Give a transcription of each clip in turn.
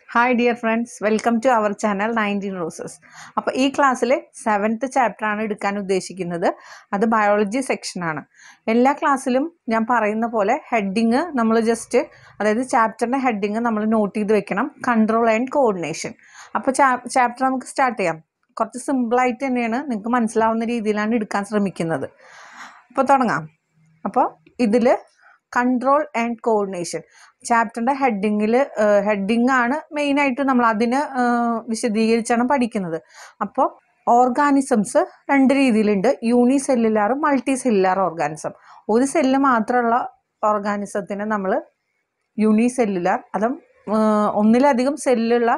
hi dear friends welcome to our channel nineteen roses അപ്പോൾ ഈ ക്ലാസ്സിലെ സെവൻത്ത് ചാപ്റ്ററാണ് എടുക്കാൻ ഉദ്ദേശിക്കുന്നത് അത് ബയോളജി സെക്ഷനാണ് എല്ലാ ക്ലാസ്സിലും ഞാൻ പറയുന്ന പോലെ ഹെഡിങ് നമ്മൾ ജസ്റ്റ് അതായത് ചാപ്റ്ററിൻ്റെ ഹെഡിങ് നമ്മൾ നോട്ട് ചെയ്ത് വെക്കണം കൺട്രോൾ ആൻഡ് കോർഡിനേഷൻ അപ്പോൾ ചാപ്റ്റർ നമുക്ക് സ്റ്റാർട്ട് ചെയ്യാം കുറച്ച് സിമ്പിളായിട്ട് തന്നെയാണ് നിങ്ങൾക്ക് മനസ്സിലാവുന്ന രീതിയിലാണ് എടുക്കാൻ ശ്രമിക്കുന്നത് അപ്പോൾ തുടങ്ങാം അപ്പോൾ ഇതിൽ കൺട്രോൾ ആൻഡ് കോർഡിനേഷൻ ചാപ്റ്ററിൻ്റെ ഹെഡിങ്ങിൽ ഹെഡിങ് ആണ് മെയിനായിട്ട് നമ്മൾ അതിന് വിശദീകരിച്ചാണ് പഠിക്കുന്നത് അപ്പോൾ ഓർഗാനിസംസ് രണ്ട് രീതിയിലുണ്ട് യൂണി സെല്ലുലാറും മൾട്ടി സെല്ലുലാർ ഓർഗാനിസം ഒരു സെല്ല് മാത്രമുള്ള ഓർഗാനിസത്തിന് നമ്മൾ യൂണി സെല്ലുലാർ അതും ഒന്നിലധികം സെല്ലുള്ള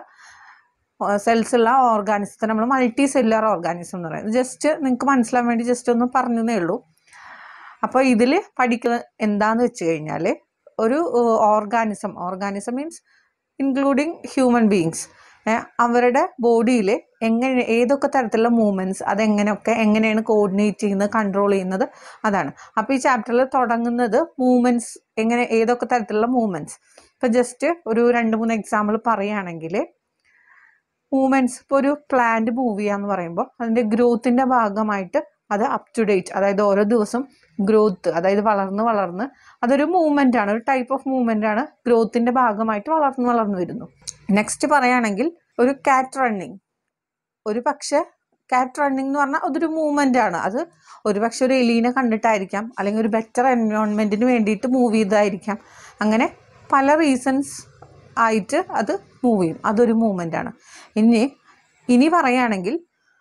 സെൽസ് ഉള്ള ഓർഗാനിസത്തിന് നമ്മൾ മൾട്ടി സെല്ലുലാർ ഓർഗാനിസം എന്ന് പറയുന്നത് ജസ്റ്റ് നിങ്ങൾക്ക് മനസ്സിലാൻ വേണ്ടി ജസ്റ്റ് ഒന്ന് പറഞ്ഞതേ ഉള്ളൂ അപ്പോൾ ഇതിൽ പഠിക്കുന്നത് എന്താന്ന് വെച്ച് കഴിഞ്ഞാൽ ഒരു organism organism means including human beings അവരുടെ ബോഡിയിൽ എങ്ങനെ ഏതൊക്കെ തരത്തിലുള്ള മൂവ്മെൻറ്റ്സ് അതെങ്ങനെയൊക്കെ എങ്ങനെയാണ് കോർഡിനേറ്റ് ചെയ്യുന്നത് കൺട്രോൾ ചെയ്യുന്നത് അതാണ് അപ്പോൾ ഈ ചാപ്റ്ററിൽ തുടങ്ങുന്നത് മൂവ്മെൻറ്റ്സ് എങ്ങനെ ഏതൊക്കെ തരത്തിലുള്ള മൂവ്മെൻറ്റ്സ് ഇപ്പോൾ ജസ്റ്റ് ഒരു രണ്ട് മൂന്ന് എക്സാമ്പിൾ പറയുകയാണെങ്കിൽ മൂവ്മെൻറ്റ്സ് ഇപ്പോൾ ഒരു പ്ലാന്റ് മൂവ് ചെയ്യാന്ന് പറയുമ്പോൾ അതിൻ്റെ ഗ്രോത്തിൻ്റെ ഭാഗമായിട്ട് അത് അപ് ടു ഡേറ്റ് അതായത് ഓരോ ദിവസം ഗ്രോത്ത് അതായത് വളർന്ന് വളർന്ന് അതൊരു മൂവ്മെൻ്റ് ആണ് ഒരു ടൈപ്പ് ഓഫ് മൂവ്മെൻ്റ് ആണ് ഗ്രോത്തിൻ്റെ ഭാഗമായിട്ട് വളർന്ന് വളർന്ന് വരുന്നു നെക്സ്റ്റ് പറയുകയാണെങ്കിൽ ഒരു കാറ്റ് റണ്ണിങ് ഒരു പക്ഷേ കാറ്റ് റണ്ണിങ് എന്ന് പറഞ്ഞാൽ അതൊരു മൂവ്മെൻ്റ് ആണ് അത് ഒരു പക്ഷെ ഒരു എലീനെ കണ്ടിട്ടായിരിക്കാം അല്ലെങ്കിൽ ഒരു ബെറ്റർ എൻവയോൺമെൻറ്റിന് വേണ്ടിയിട്ട് മൂവ് ചെയ്തതായിരിക്കാം അങ്ങനെ പല റീസൺസ് ആയിട്ട് അത് മൂവ് ചെയ്യും അതൊരു മൂവ്മെൻ്റ് ആണ് ഇനി ഇനി പറയുകയാണെങ്കിൽ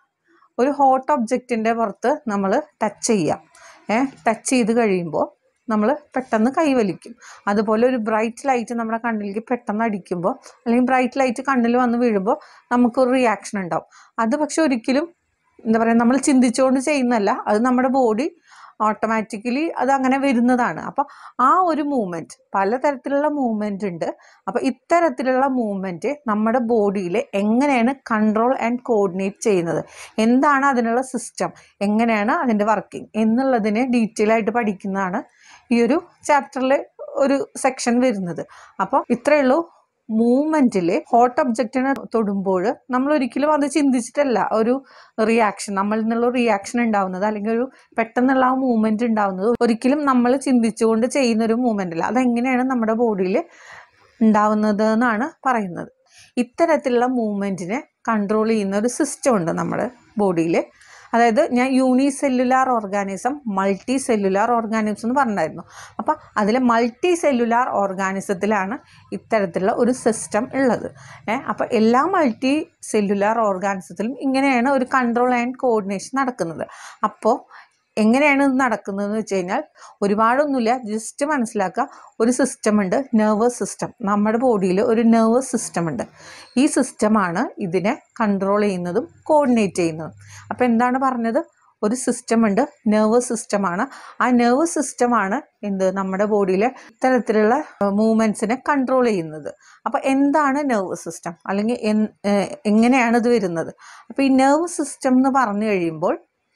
ഒരു ഹോട്ട് ഒബ്ജക്റ്റിൻ്റെ പുറത്ത് നമ്മൾ ടച്ച് ചെയ്യാം ഏഹ് ടച്ച് ചെയ്ത് കഴിയുമ്പോൾ നമ്മൾ പെട്ടെന്ന് കൈവലിക്കും അതുപോലെ ഒരു ബ്രൈറ്റ് ലൈറ്റ് നമ്മുടെ കണ്ണിലേക്ക് പെട്ടെന്ന് അടിക്കുമ്പോൾ അല്ലെങ്കിൽ ബ്രൈറ്റ് ലൈറ്റ് കണ്ണിൽ വന്ന് വീഴുമ്പോൾ നമുക്കൊരു റിയാക്ഷൻ ഉണ്ടാവും അത് പക്ഷെ ഒരിക്കലും എന്താ പറയുക നമ്മൾ ചിന്തിച്ചുകൊണ്ട് ചെയ്യുന്നതല്ല അത് നമ്മുടെ ബോഡി ഓട്ടോമാറ്റിക്കലി അത് അങ്ങനെ വരുന്നതാണ് അപ്പോൾ ആ ഒരു മൂവ്മെൻറ്റ് പലതരത്തിലുള്ള മൂവ്മെൻറ്റ് ഉണ്ട് അപ്പോൾ ഇത്തരത്തിലുള്ള മൂവ്മെൻറ്റ് നമ്മുടെ ബോഡിയിൽ എങ്ങനെയാണ് കൺട്രോൾ ആൻഡ് കോർഡിനേറ്റ് ചെയ്യുന്നത് എന്താണ് അതിനുള്ള സിസ്റ്റം എങ്ങനെയാണ് അതിൻ്റെ വർക്കിംഗ് എന്നുള്ളതിനെ ഡീറ്റെയിൽ ആയിട്ട് പഠിക്കുന്നതാണ് ഈ ഒരു ചാപ്റ്ററിൽ ഒരു സെക്ഷൻ വരുന്നത് അപ്പോൾ ഇത്രയേ ഉള്ളൂ മൂവ്മെൻറ്റിൽ ഹോട്ട് ഒബ്ജക്റ്റിനെ തൊടുമ്പോൾ നമ്മൾ ഒരിക്കലും അത് ചിന്തിച്ചിട്ടല്ല ഒരു റിയാക്ഷൻ നമ്മളിൽ നിന്നുള്ള റിയാക്ഷൻ ഉണ്ടാവുന്നത് അല്ലെങ്കിൽ ഒരു പെട്ടെന്നുള്ള ആ മൂവ്മെൻറ്റ് ഉണ്ടാവുന്നത് ഒരിക്കലും നമ്മൾ ചിന്തിച്ചുകൊണ്ട് ചെയ്യുന്ന ഒരു മൂവ്മെൻ്റ് അല്ല അതെങ്ങനെയാണ് നമ്മുടെ ബോഡിയിൽ ഉണ്ടാവുന്നത് എന്നാണ് പറയുന്നത് ഇത്തരത്തിലുള്ള മൂവ്മെൻറ്റിനെ കൺട്രോൾ ചെയ്യുന്ന ഒരു സിസ്റ്റം ഉണ്ട് നമ്മുടെ ബോഡിയിൽ അതായത് ഞാൻ unicellular organism multicellular organism എന്ന് പറഞ്ഞിട്ടുണ്ടായിരുന്നു അപ്പോൾ അതിൽ മൾട്ടി സെല്ലുലാർ ഓർഗാനിസത്തിലാണ് ഇത്തരത്തിലുള്ള ഒരു സിസ്റ്റം ഉള്ളത് ഏഹ് അപ്പോൾ എല്ലാ മൾട്ടി സെല്ലുലാർ ഓർഗാനിസത്തിലും ഇങ്ങനെയാണ് ഒരു കൺട്രോൾ ആൻഡ് കോർഡിനേഷൻ നടക്കുന്നത് അപ്പോൾ എങ്ങനെയാണ് ഇത് നടക്കുന്നതെന്ന് വെച്ച് കഴിഞ്ഞാൽ ഒരുപാടൊന്നുമില്ല ജസ്റ്റ് മനസ്സിലാക്കുക ഒരു സിസ്റ്റം ഉണ്ട് നെർവസ് സിസ്റ്റം നമ്മുടെ ബോഡിയിൽ ഒരു നെർവസ് സിസ്റ്റം ഉണ്ട് ഈ സിസ്റ്റമാണ് ഇതിനെ കൺട്രോൾ ചെയ്യുന്നതും കോർഡിനേറ്റ് ചെയ്യുന്നതും അപ്പോൾ എന്താണ് പറഞ്ഞത് ഒരു സിസ്റ്റം ഉണ്ട് നെർവസ് സിസ്റ്റമാണ് ആ നെർവസ് സിസ്റ്റമാണ് എന്ത് നമ്മുടെ ബോഡിയിലെ ഇത്തരത്തിലുള്ള മൂവ്മെൻറ്റ്സിനെ കൺട്രോൾ ചെയ്യുന്നത് അപ്പോൾ എന്താണ് നെർവസ് സിസ്റ്റം അല്ലെങ്കിൽ എങ്ങനെയാണ് ഇത് വരുന്നത് അപ്പോൾ ഈ നെർവസ് സിസ്റ്റം എന്ന് പറഞ്ഞു കഴിയുമ്പോൾ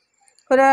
ഒരു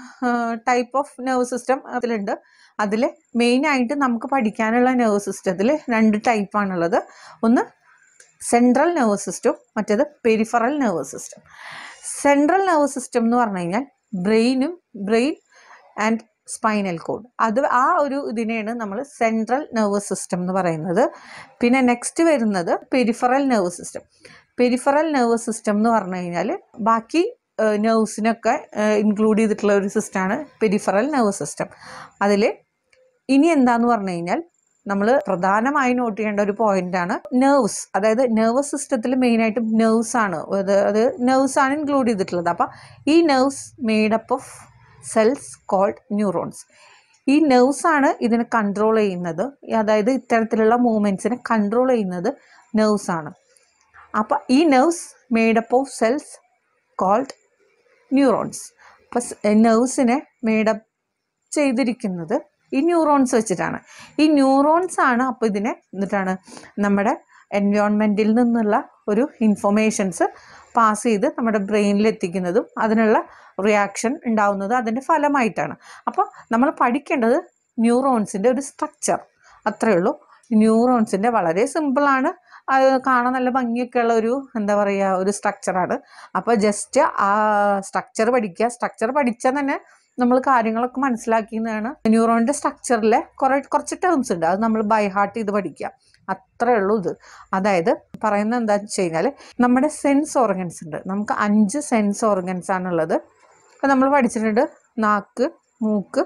ടൈപ്പ് ഓഫ് നെർവ് സിസ്റ്റം അതിലുണ്ട് അതിൽ മെയിനായിട്ട് നമുക്ക് പഠിക്കാനുള്ള നെർവ് സിസ്റ്റത്തിൽ രണ്ട് ടൈപ്പാണുള്ളത് ഒന്ന് സെൻട്രൽ നെർവ് സിസ്റ്റം മറ്റേത് peripheral nerve system central nerve system എന്ന് പറഞ്ഞു കഴിഞ്ഞാൽ ബ്രെയിനും ബ്രെയിൻ ആൻഡ് സ്പൈനൽ കോഡ് അത് ആ ഒരു ഇതിനെയാണ് നമ്മൾ സെൻട്രൽ നെർവസ് സിസ്റ്റം എന്ന് പറയുന്നത് പിന്നെ നെക്സ്റ്റ് വരുന്നത് peripheral nerve system peripheral nervous system എന്ന് പറഞ്ഞു കഴിഞ്ഞാൽ ബാക്കി നെർവ്സിനൊക്കെ ഇൻക്ലൂഡ് ചെയ്തിട്ടുള്ള ഒരു സിസ്റ്റമാണ് പെരിഫറൽ നെർവസ് സിസ്റ്റം അതിൽ ഇനി എന്താന്ന് പറഞ്ഞു കഴിഞ്ഞാൽ നമ്മൾ പ്രധാനമായി നോട്ട് ചെയ്യേണ്ട ഒരു പോയിന്റാണ് നെർവ്സ് അതായത് നെർവസ് സിസ്റ്റത്തിൽ മെയിനായിട്ടും നെർവ്സ് ആണ് അത് അത് നെർവ്സ് ആണ് ഇൻക്ലൂഡ് ചെയ്തിട്ടുള്ളത് അപ്പം ഈ nerves made up of cells called neurons ഈ നെർവ്സ് ആണ് ഇതിനെ കൺട്രോൾ ചെയ്യുന്നത് അതായത് ഇത്തരത്തിലുള്ള മൂവ്മെൻറ്റ്സിനെ കൺട്രോൾ ചെയ്യുന്നത് നെർവ്സ് ആണ് അപ്പം ഈ nerves made up of cells called neurons അപ്പം നെർവ്സിനെ മേഡപ്പ് ചെയ്തിരിക്കുന്നത് ഈ ന്യൂറോൺസ് വെച്ചിട്ടാണ് ഈ ന്യൂറോൺസ് ആണ് അപ്പോൾ ഇതിനെ എന്നിട്ടാണ് നമ്മുടെ എൻവയോൺമെൻറ്റിൽ നിന്നുള്ള ഒരു ഇൻഫർമേഷൻസ് പാസ് ചെയ്ത് നമ്മുടെ ബ്രെയിനിൽ എത്തിക്കുന്നതും അതിനുള്ള റിയാക്ഷൻ ഉണ്ടാവുന്നത് അതിൻ്റെ ഫലമായിട്ടാണ് അപ്പോൾ നമ്മൾ പഠിക്കേണ്ടത് ന്യൂറോൺസിൻ്റെ ഒരു സ്ട്രക്ചർ അത്രയേ ഉള്ളൂ ന്യൂറോൺസിൻ്റെ വളരെ സിമ്പിളാണ് അത് കാണാൻ നല്ല ഭംഗിയൊക്കെ ഉള്ള ഒരു എന്താ പറയുക ഒരു സ്ട്രക്ചറാണ് അപ്പോൾ ജസ്റ്റ് ആ സ്ട്രക്ചർ പഠിക്കുക സ്ട്രക്ചർ പഠിച്ചാൽ തന്നെ നമ്മൾ കാര്യങ്ങളൊക്കെ മനസ്സിലാക്കിയെന്നാണ് ന്യൂറോണിൻ്റെ സ്ട്രക്ചറിലെ കുറേ കുറച്ച് ടേംസ് ഉണ്ട് അത് നമ്മൾ ബൈ ഹാർട്ട് ചെയ്ത് പഠിക്കുക അത്രേ ഉള്ളൂ ഇത് അതായത് പറയുന്നത് എന്താണെന്ന് വെച്ച് കഴിഞ്ഞാൽ നമ്മുടെ സെൻസ് ഓർഗൻസ് ഉണ്ട് നമുക്ക് അഞ്ച് സെൻസ് ഓർഗൻസ് ആണുള്ളത് അപ്പോൾ നമ്മൾ പഠിച്ചിട്ടുണ്ട് നാക്ക് മൂക്ക്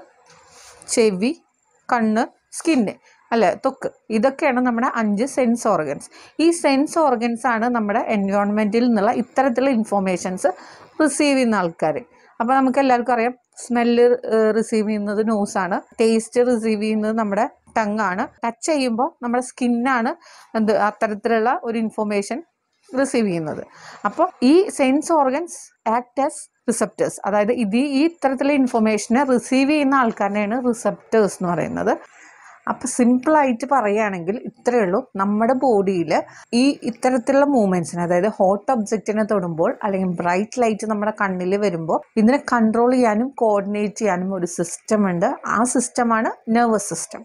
ചെവി കണ്ണ് സ്കിന്ന് അല്ലേ ത്വക്ക് ഇതൊക്കെയാണ് നമ്മുടെ അഞ്ച് സെൻസ് ഓർഗൻസ് ഈ സെൻസ് ഓർഗൻസ് ആണ് നമ്മുടെ എൻവയോൺമെൻറ്റിൽ നിന്നുള്ള ഇത്തരത്തിലുള്ള ഇൻഫോർമേഷൻസ് റിസീവ് ചെയ്യുന്ന ആൾക്കാർ അപ്പോൾ നമുക്ക് എല്ലാവർക്കും അറിയാം സ്മെല്ല് റിസീവ് ചെയ്യുന്നത് നോസാണ് ടേസ്റ്റ് റിസീവ് ചെയ്യുന്നത് നമ്മുടെ ടങ്ങാണ് ടച്ച് ചെയ്യുമ്പോൾ നമ്മുടെ സ്കിന്നാണ് എന്ത് അത്തരത്തിലുള്ള ഒരു ഇൻഫോർമേഷൻ റിസീവ് ചെയ്യുന്നത് അപ്പോൾ ഈ sense organs act as receptors അതായത് ഇത് ഈ ഇത്തരത്തിലുള്ള ഇൻഫർമേഷനെ റിസീവ് ചെയ്യുന്ന ആൾക്കാരെയാണ് റിസപ്റ്റേഴ്സ് എന്ന് പറയുന്നത് അപ്പോൾ സിമ്പിളായിട്ട് പറയുകയാണെങ്കിൽ ഇത്രയേ ഉള്ളൂ നമ്മുടെ ബോഡിയിൽ ഈ ഇത്തരത്തിലുള്ള മൂവ്മെൻറ്റ്സിന് അതായത് ഹോട്ട് ഒബ്ജക്റ്റിനെ തൊടുമ്പോൾ അല്ലെങ്കിൽ ബ്രൈറ്റ് ലൈറ്റ് നമ്മുടെ കണ്ണിൽ വരുമ്പോൾ ഇതിനെ കൺട്രോൾ ചെയ്യാനും കോർഡിനേറ്റ് ചെയ്യാനും ഒരു സിസ്റ്റം ഉണ്ട് ആ സിസ്റ്റമാണ് നെർവസ് സിസ്റ്റം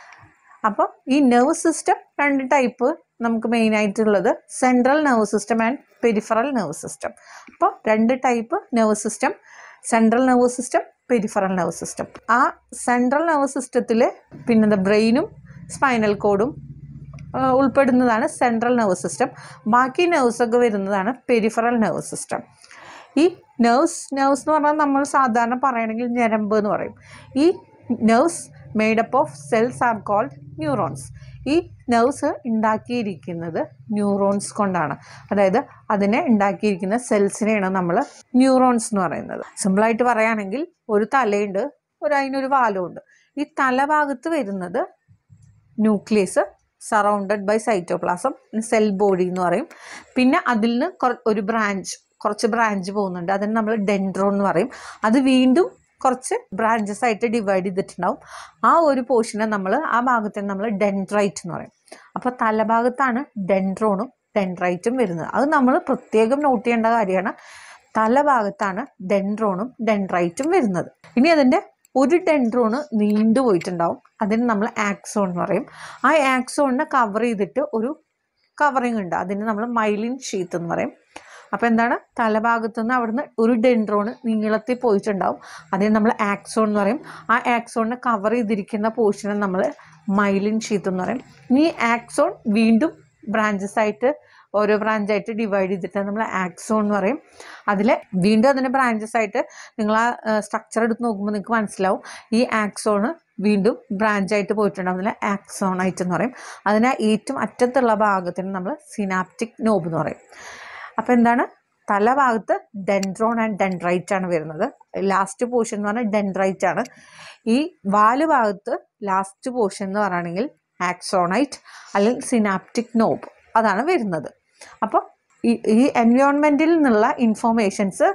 അപ്പോൾ ഈ നെർവസ് സിസ്റ്റം രണ്ട് ടൈപ്പ് നമുക്ക് മെയിൻ ആയിട്ടുള്ളത് central nervous system and peripheral nervous system അപ്പോൾ രണ്ട് type nervous system central nervous system peripheral nervous system ആ സെൻട്രൽ നെർവസ് സിസ്റ്റത്തിൽ പിന്നെന്താ ബ്രെയിനും സ്പൈനൽ കോഡും ഉൾപ്പെടുന്നതാണ് സെൻട്രൽ നെർവസ് സിസ്റ്റം ബാക്കി nerves ഒക്കെ വരുന്നതാണ് പെരിഫറൽ നെർവസ് സിസ്റ്റം ഈ നെർവ്സ് നെർവ്സ് എന്ന് പറഞ്ഞാൽ നമ്മൾ സാധാരണ പറയുകയാണെങ്കിൽ ഞരമ്പ് എന്ന് പറയും ഈ nerves made up of cells are called neurons ഈ നെർവ്സ് ഉണ്ടാക്കിയിരിക്കുന്നത് ന്യൂറോൺസ് കൊണ്ടാണ് അതായത് അതിനെ ഉണ്ടാക്കിയിരിക്കുന്ന സെൽസിനെയാണ് നമ്മൾ ന്യൂറോൺസ് എന്ന് പറയുന്നത് സിമ്പിളായിട്ട് പറയുകയാണെങ്കിൽ ഒരു തലയുണ്ട് ഒരു അതിനൊരു വാലുമുണ്ട് ഈ തലഭാഗത്ത് വരുന്നത് nucleus surrounded by cytoplasm cell body എന്ന് പറയും പിന്നെ അതിൽ നിന്ന് കുറ- ഒരു ബ്രാഞ്ച് കുറച്ച് ബ്രാഞ്ച് പോകുന്നുണ്ട് അതിന് നമ്മൾ ഡെൻഡ്രോൺ എന്ന് പറയും അത് വീണ്ടും കുറച്ച് ബ്രാഞ്ചസ് ആയിട്ട് ഡിവൈഡ് ചെയ്തിട്ടുണ്ടാവും ആ ഒരു പോർഷനെ നമ്മൾ ആ ഭാഗത്തിന് നമ്മൾ ഡെൻഡ്രൈറ്റ് എന്ന് പറയും അപ്പോൾ തലഭാഗത്താണ് ഡെൻഡ്രോണും ഡെൻഡ്രൈറ്റും വരുന്നത് അത് നമ്മൾ പ്രത്യേകം നോട്ട് ചെയ്യേണ്ട കാര്യമാണ് തലഭാഗത്താണ് ഡെൻഡ്രോണും ഡെൻഡ്രൈറ്റും വരുന്നത് ഇനി അതിൻ്റെ ഒരു ഡെൻഡ്രോണ് നീണ്ടു പോയിട്ടുണ്ടാവും അതിന് നമ്മൾ ആക്സോൺ എന്ന് പറയും ആ ആക്സോണിനെ കവർ ചെയ്തിട്ട് ഒരു കവറിങ് ഉണ്ട് അതിന് നമ്മൾ മൈലിൻ ഷീത്ത് എന്ന് പറയും അപ്പോൾ എന്താണ് തലഭാഗത്തു നിന്ന് അവിടുന്ന് ഒരു ഡെൻഡ്രോണ് നീളത്തിൽ പോയിട്ടുണ്ടാവും അതിന് നമ്മൾ ആക്സോൺ എന്ന് പറയും ആ ആക്സോണിനെ കവർ ചെയ്തിരിക്കുന്ന പോർഷനെ നമ്മൾ മൈലിൻ ഷീത്ത് എന്ന് പറയും ഇനി ഈ ആക്സോൺ വീണ്ടും ബ്രാഞ്ചസ് ആയിട്ട് ഓരോ ബ്രാഞ്ചായിട്ട് ഡിവൈഡ് ചെയ്തിട്ട് നമ്മൾ ആക്സോൺ എന്ന് പറയും അതിൽ വീണ്ടും അതിൻ്റെ ബ്രാഞ്ചസ് ആയിട്ട് നിങ്ങൾ ആ സ്ട്രക്ചർ എടുത്ത് നോക്കുമ്പോൾ നിങ്ങൾക്ക് മനസ്സിലാവും ഈ ആക്സോണ് വീണ്ടും ബ്രാഞ്ചായിട്ട് പോയിട്ടുണ്ടാവും അതിൽ ആക്സോണൈറ്റ് എന്ന് പറയും അതിന് ഏറ്റവും അറ്റത്തുള്ള ഭാഗത്തിന് നമ്മൾ സിനാപ്റ്റിക് നോബ് എന്ന് പറയും അപ്പോൾ എന്താണ് തലഭാഗത്ത് ഡെൻഡ്രോൺ ആൻഡ് ഡെൻഡ്രൈറ്റ് ആണ് വരുന്നത് ലാസ്റ്റ് പോർഷൻ എന്ന് പറഞ്ഞാൽ ഡെൻഡ്രൈറ്റ് ആണ് ഈ വാല് ഭാഗത്ത് ലാസ്റ്റ് പോർഷൻ എന്ന് പറയുകയാണെങ്കിൽ ആക്സോണൈറ്റ് അല്ലെങ്കിൽ സിനാപ്റ്റിക് നോബ് അതാണ് വരുന്നത് അപ്പോൾ ഈ ഈ എൻവയോൺമെൻറ്റിൽ നിന്നുള്ള ഇൻഫോർമേഷൻസ്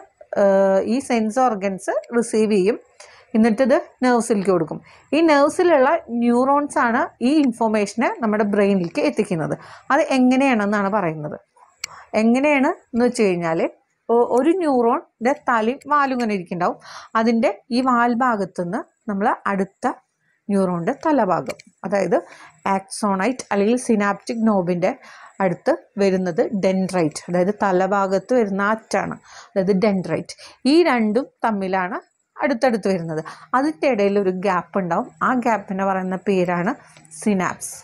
ഈ സെൻസ് ഓർഗൻസ് റിസീവ് ചെയ്യും എന്നിട്ടിത് നെർവ്സിലേക്ക് കൊടുക്കും ഈ നെർവ്സിലുള്ള ന്യൂറോൺസ് ആണ് ഈ ഇൻഫോർമേഷനെ നമ്മുടെ ബ്രെയിനിലേക്ക് എത്തിക്കുന്നത് അത് എങ്ങനെയാണെന്നാണ് പറയുന്നത് എങ്ങനെയാണ് എന്ന് വെച്ച് കഴിഞ്ഞാൽ ഒരു ന്യൂറോണിൻ്റെ തലയും വാലും ഇങ്ങനെ ഇരിക്കുന്നുണ്ടാവും അതിൻ്റെ ഈ വാൽഭാഗത്തുനിന്ന് നമ്മൾ അടുത്ത ന്യൂറോണിൻ്റെ തലഭാഗം അതായത് ആക്സോണൈറ്റ് അല്ലെങ്കിൽ സിനാപ്റ്റിക് നോബിൻ്റെ അടുത്ത് വരുന്നത് ഡെൻഡ്രൈറ്റ് അതായത് തലഭാഗത്ത് വരുന്ന അറ്റാണ് അതായത് ഡെൻഡ്രൈറ്റ് ഈ രണ്ടും തമ്മിലാണ് അടുത്തടുത്ത് വരുന്നത് അതിൻ്റെ ഇടയിൽ ഒരു ഗ്യാപ്പ് ഉണ്ടാവും ആ ഗ്യാപ്പിനെ പറയുന്ന പേരാണ് സിനാപ്സ്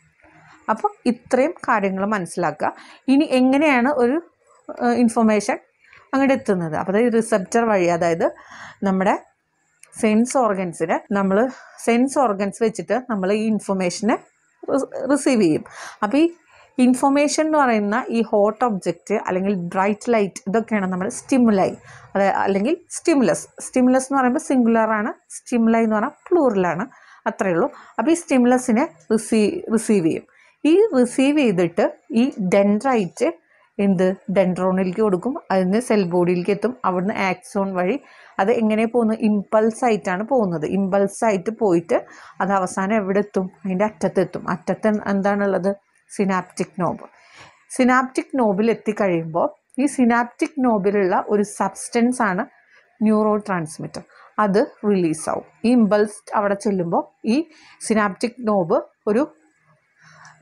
അപ്പോൾ ഇത്രയും കാര്യങ്ങൾ മനസ്സിലാക്കുക ഇനി എങ്ങനെയാണ് ഒരു ഇൻഫർമേഷൻ അങ്ങോട്ട് എത്തുന്നത് അപ്പോൾ അതായത് റിസപ്റ്റർ വഴി അതായത് നമ്മുടെ സെൻസ് ഓർഗൻസിന് നമ്മൾ സെൻസ് ഓർഗൻസ് വെച്ചിട്ട് നമ്മൾ ഈ ഇൻഫർമേഷനെ റിസീവ് ചെയ്യും അപ്പോൾ ഈ ഇൻഫർമേഷൻ എന്ന് പറയുന്ന ഈ ഹോട്ട് ഒബ്ജക്റ്റ് അല്ലെങ്കിൽ ബ്രൈറ്റ് ലൈറ്റ് ഇതൊക്കെയാണ് നമ്മൾ സ്റ്റിമുലൈ അതായത് അല്ലെങ്കിൽ സ്റ്റിമുലസ് സ്റ്റിമുലസ് എന്ന് പറയുമ്പോൾ സിംഗുലർ ആണ് സ്റ്റിമുലൈ എന്ന് പറഞ്ഞാൽ പ്ലൂറലാണ് അത്രയേ ഉള്ളൂ അപ്പോൾ ഈ സ്റ്റിമുലസിനെ റിസീവ് റിസീവ് ചെയ്യും ഈ റിസീവ് ചെയ്തിട്ട് ഈ ഡെൻഡ്രൈറ്റ് എന്ത് ഡെൻഡ്രോണിലേക്ക് കൊടുക്കും അതിന് സെൽ ബോഡിയിലേക്ക് എത്തും അവിടുന്ന് ആക്സോൺ വഴി അത് എങ്ങനെ പോകുന്നു ഇമ്പൾസ് ആയിട്ടാണ് പോകുന്നത് ഇമ്പൾസ് ആയിട്ട് പോയിട്ട് അത് അവസാനം എവിടെ എത്തും അതിൻ്റെ അറ്റത്തെത്തും അറ്റത്ത് എന്താണുള്ളത് സിനാപ്റ്റിക് നോബ് സിനാപ്റ്റിക് നോബിൽ എത്തിക്കഴിയുമ്പോൾ ഈ സിനാപ്റ്റിക് നോബിലുള്ള ഒരു സബ്സ്റ്റൻസ് ആണ് ന്യൂറോ ട്രാൻസ്മിറ്റർ അത് റിലീസാവും ഈ ഇമ്പൾസ് അവിടെ ചെല്ലുമ്പോൾ ഈ സിനാപ്റ്റിക് നോബ് ഒരു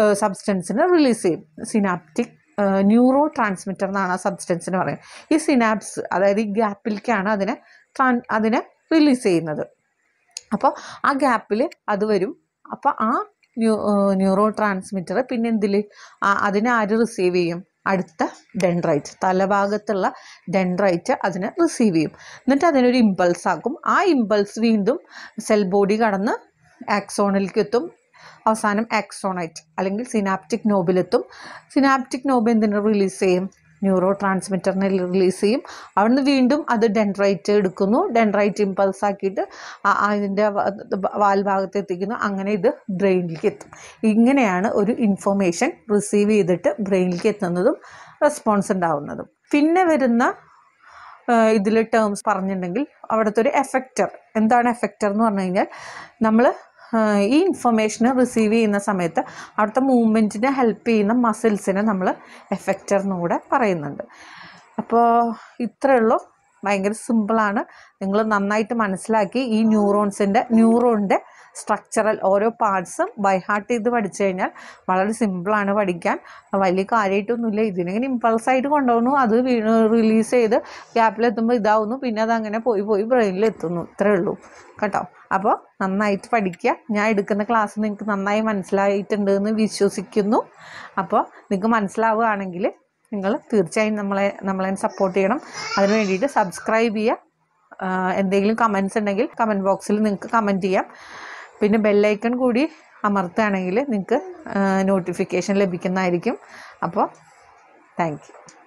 സബ്സ്റ്റൻസിനെ റിലീസ് ചെയ്യും സിനാപ്റ്റിക് ന്യൂറോ ട്രാൻസ്മിറ്റർ എന്നാണ് ആ സബ്സ്റ്റൻസിന് പറയുന്നത് ഈ സിനാപ്സ് അതായത് ഈ ഗ്യാപ്പിലേക്കാണ് അതിനെ ട്രാൻ അതിനെ റിലീസ് ചെയ്യുന്നത് അപ്പോൾ ആ ഗ്യാപ്പിൽ അത് വരും അപ്പോൾ ആ ന്യൂ ന്യൂറോ ട്രാൻസ്മിറ്റർ പിന്നെ എന്തിൽ അതിനെ ആര് റിസീവ് ചെയ്യും അടുത്ത ഡെൻഡ്രൈറ്റ് തലഭാഗത്തുള്ള ഡെൻഡ്രൈറ്റ് അതിനെ റിസീവ് ചെയ്യും എന്നിട്ട് അതിനൊരു ഇമ്പൾസ് ആക്കും ആ ഇമ്പൾസ് വീണ്ടും സെൽ ബോഡി കടന്ന് ആക്സോണിലേക്ക് എത്തും അവസാനം ആക്സോണൈറ്റ് അല്ലെങ്കിൽ സിനാപ്റ്റിക് നോബിലെത്തും സിനാപ്റ്റിക് നോബ് എന്തിനു റിലീസ് ചെയ്യും ന്യൂറോ ട്രാൻസ്മിറ്ററിനെ റിലീസ് ചെയ്യും അവിടുന്ന് വീണ്ടും അത് ഡെൻഡ്രൈറ്റ് എടുക്കുന്നു ഡെൻഡ്രൈറ്റ് ഇമ്പൾസ് ആക്കിയിട്ട് ആ- അതിൻ്റെ വാൽ ഭാഗത്ത് എത്തിക്കുന്നു അങ്ങനെ ഇത് ബ്രെയിനിലേക്ക് എത്തും ഇങ്ങനെയാണ് ഒരു ഇൻഫർമേഷൻ റിസീവ് ചെയ്തിട്ട് ബ്രെയിനിലേക്ക് എത്തുന്നതും റെസ്പോൺസ് ഉണ്ടാവുന്നതും പിന്നെ വരുന്ന ഇതിൽ ടേംസ് പറഞ്ഞിട്ടുണ്ടെങ്കിൽ അവിടുത്തെ ഒരു എഫക്റ്റർ എന്താണ് എഫക്റ്റർ എന്ന് പറഞ്ഞു കഴിഞ്ഞാൽ നമ്മൾ ഈ ഇൻഫർമേഷൻ റിസീവ് ചെയ്യുന്ന സമയത്ത് അവിടുത്തെ മൂവ്മെൻറ്റിനെ ഹെൽപ്പ് ചെയ്യുന്ന മസിൽസിനെ നമ്മൾ എഫക്റ്റർ എന്നുകൂടെ പറയുന്നുണ്ട് അപ്പോൾ ഇത്രയേ ഉള്ളൂ ഭയങ്കര സിമ്പിളാണ് നിങ്ങൾ നന്നായിട്ട് മനസ്സിലാക്കി ഈ ന്യൂറോൺസിൻ്റെ ന്യൂറോണിൻ്റെ സ്ട്രക്ചറൽ ഓരോ പാർട്സും ബൈ ഹാർട്ട് ചെയ്ത് പഠിച്ചു കഴിഞ്ഞാൽ വളരെ സിമ്പിളാണ് പഠിക്കാൻ വലിയ കാര്യമായിട്ടൊന്നുമില്ല ഇതിനിങ്ങനെ ഇമ്പൾസായിട്ട് കൊണ്ടുപോകുന്നു അത് റിലീസ് ചെയ്ത് ഗ്യാപ്പിലെത്തുമ്പോൾ ഇതാവുന്നു പിന്നെ അത് അങ്ങനെ പോയി പോയി ബ്രെയിനിൽ എത്തുന്നു ഇത്രയേ ഉള്ളൂ കേട്ടോ അപ്പോൾ നന്നായിട്ട് പഠിക്കുക ഞാൻ എടുക്കുന്ന ക്ലാസ് നിങ്ങൾക്ക് നന്നായി മനസ്സിലായിട്ടുണ്ട് എന്ന് വിശ്വസിക്കുന്നു അപ്പോൾ നിങ്ങൾക്ക് മനസ്സിലാവുകയാണെങ്കിൽ നിങ്ങൾ തീർച്ചയായും നമ്മളെ നമ്മളെ സപ്പോർട്ട് ചെയ്യണം അതിന് വേണ്ടിയിട്ട് സബ്സ്ക്രൈബ് ചെയ്യുക ആഹ് എന്തെങ്കിലും കമൻസ് ഉണ്ടെങ്കിൽ കമൻറ്റ് ബോക്സിൽ നിങ്ങൾക്ക് കമൻറ്റ് ചെയ്യാം പിന്നെ ബെല്ലൈക്കൺ കൂടി അമർത്തുകയാണെങ്കിൽ നിങ്ങൾക്ക് നോട്ടിഫിക്കേഷൻ ലഭിക്കുന്നതായിരിക്കും അപ്പോൾ താങ്ക് യു